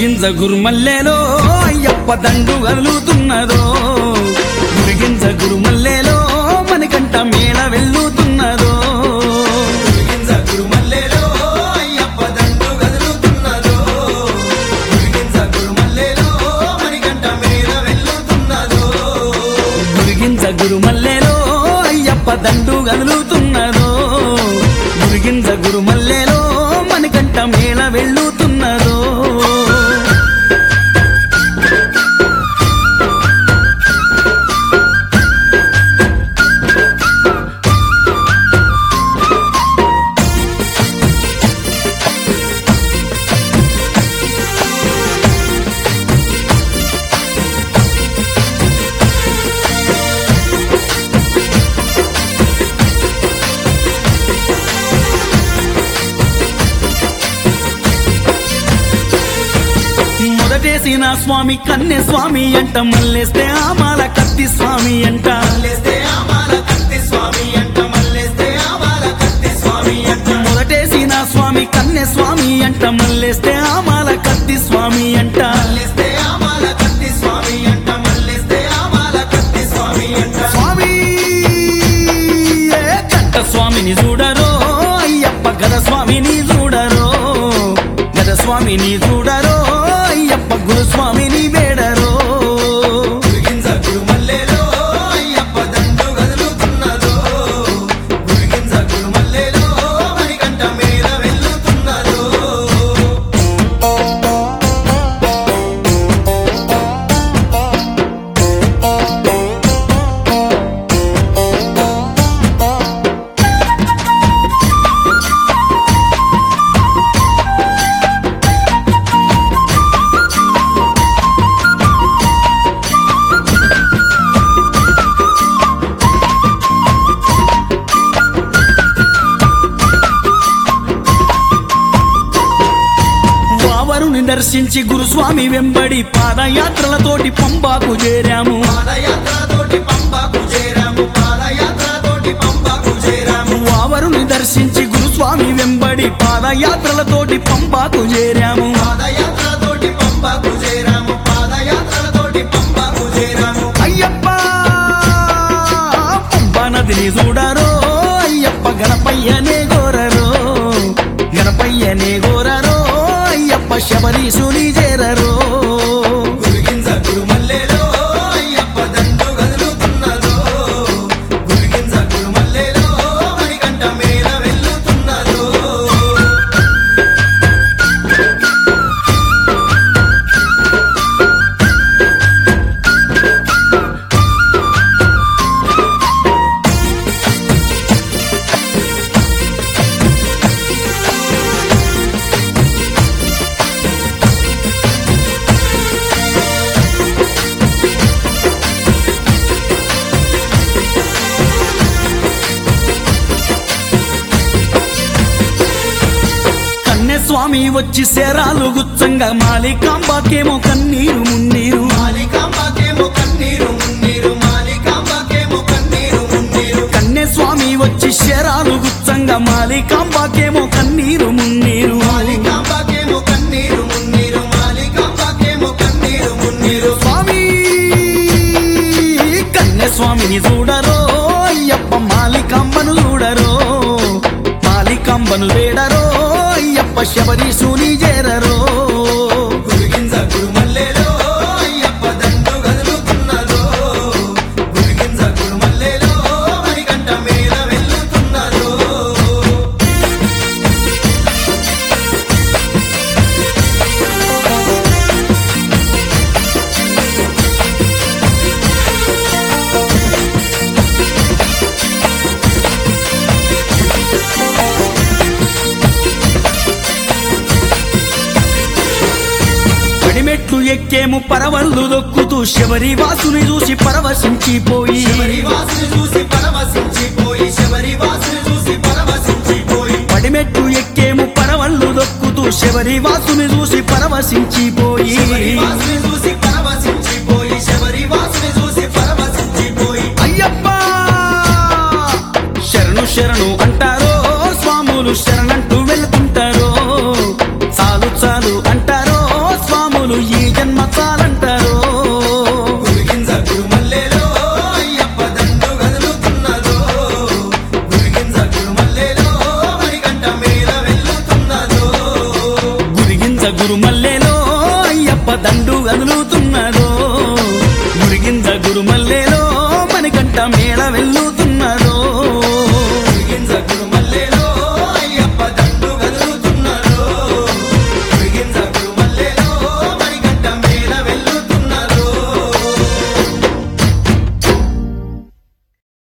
గురిగింజ గురుమల్లేలో అయ్యప్ప దండు కదులుతున్నదో గురిగింజ గురుమల్లేలో మనకంట మేళ వెళ్ళుతున్నదో గురిగింజ గురుమల్లేలో అయ్యప్ప దండు కదులుతున్నదో గురిగింజ గురుమల్లేలో మణికంఠ మీద వెళ్ళుతున్నదో గురిగింజ గురుమల్లేలో అయ్యప్ప దండు కదులుతున్నదో గురిగింజ గురుమల్లేలో మనకంట మేళ వెళ్ళుతున్నదో మొదటేసిన స్వామి కన్నె స్వామి అంట మల్లేస్తే ఆమాల కత్తి స్వామి అంట మల్లేస్తే ఆమాల కత్తి స్వామి అంట మల్లేస్తే ఆమాల కత్తి స్వామి అంట మొదటేసిన స్వామి కన్నె స్వామి అంట మల్లేస్తే ఆమాల కత్తి స్వామి అంట మల్లేస్తే ఆమాల కత్తి స్వామి అంట మల్లేస్తే ఆమాల కత్తి స్వామి అంట స్వామి ఏ కంట స్వామిని చూడరో అయ్యప్ప గద స్వామిని చూడరో గద స్వామిని చూడరో అయ్యప్ప గురుస్వామిని వేడరో గురిగింజ గురుమల్లేలో అయ్యప్ప దండు కదులుతున్నదో గురిగింజ గురుమల్లేలో మణికంఠ మీద వెళ్ళుతున్నదో వావరుని దర్శించి గురుస్వామి వెంబడి పాదయాత్రలతోటి పంబాకు చేరాము పాదయాత్రతోటి పంబాకు చేరాము పాదయాత్రతోటి పంబాకు చేరాము వావరుని దర్శించి గురుస్వామి వెంబడి పాదయాత్రలతోటి పంబాకు చేరాము పాదయాత్రతోటి పంబాకు చేరాము పాదయాత్రతోటి పంబాకు చేరాము అయ్యప్ప పంబా నదిని చూడరో అయ్యప్ప గణపయ్యనే గోరరో గణపయ్యనే గోరరో అయ్యప్ప శబరీశుని చేరరో గురిగింజ గురుమల్లేలో అయ్యప్ప దండు కదులుతున్నదో గురిగింజ గురుమల్లేలో మణికంఠ మీద వెళ్ళుతున్నదో కన్నె స్వామి వచ్చి శరాలు గుచ్చంగా మాలికాంబాకేమో కన్నీరు మున్నీరు మాలికాంబకేమో కన్నీరు మున్నీరు మాలికాంబకేమో కన్నీరు మున్నీరు కన్నె స్వామి వచ్చి శరాలు గుచ్చంగా మాలికాంబాకేమో కన్నీరు మున్నీరు మాలికాంబకేమో కన్నీరు మున్నీరు మాలికాంబకేమో కన్నీరు మున్నీరు స్వామి కన్నె స్వామిని చూడరో అయ్యప్ప మాలికాంబను చూడరో మాలికాంబను వేడరో అయ్యప్ప శబరీశుని చేరరో గురిగింజ గురుమల్లేలో అయ్యప్ప దండు కదులుతున్నదో గురిగింజ గురుమల్లేలో మణికంఠ మీద వెళ్ళుతున్నదో పడిమెట్లు ఎక్కేము పరవళ్ళు దొక్కుతూ శబరి వాసుని చూసి పరవశించిపోయి శబరి వాసుని చూసి పరవశించిపోయి శబరి వాసుని చూసి పరవశించిపోయి పడిమెట్లు ఎక్కేము పరవళ్ళు దొక్కుతూ శబరి వాసుని చూసి పరవశించిపోయి శబరి వాసుని చూసి పరవశించిపోయి శబరి వాసుని చూసి పరవశించిపోయి అయ్యప్ప శరణు శరణు అంటారో స్వాములు శరణంటూ వెళ్తుంటారో చాలు చాలు అంటారో స్వాములు కదులుతున్నదో మురిగింద గురుమల్లేలో మణికంఠ మేళ వెల్లు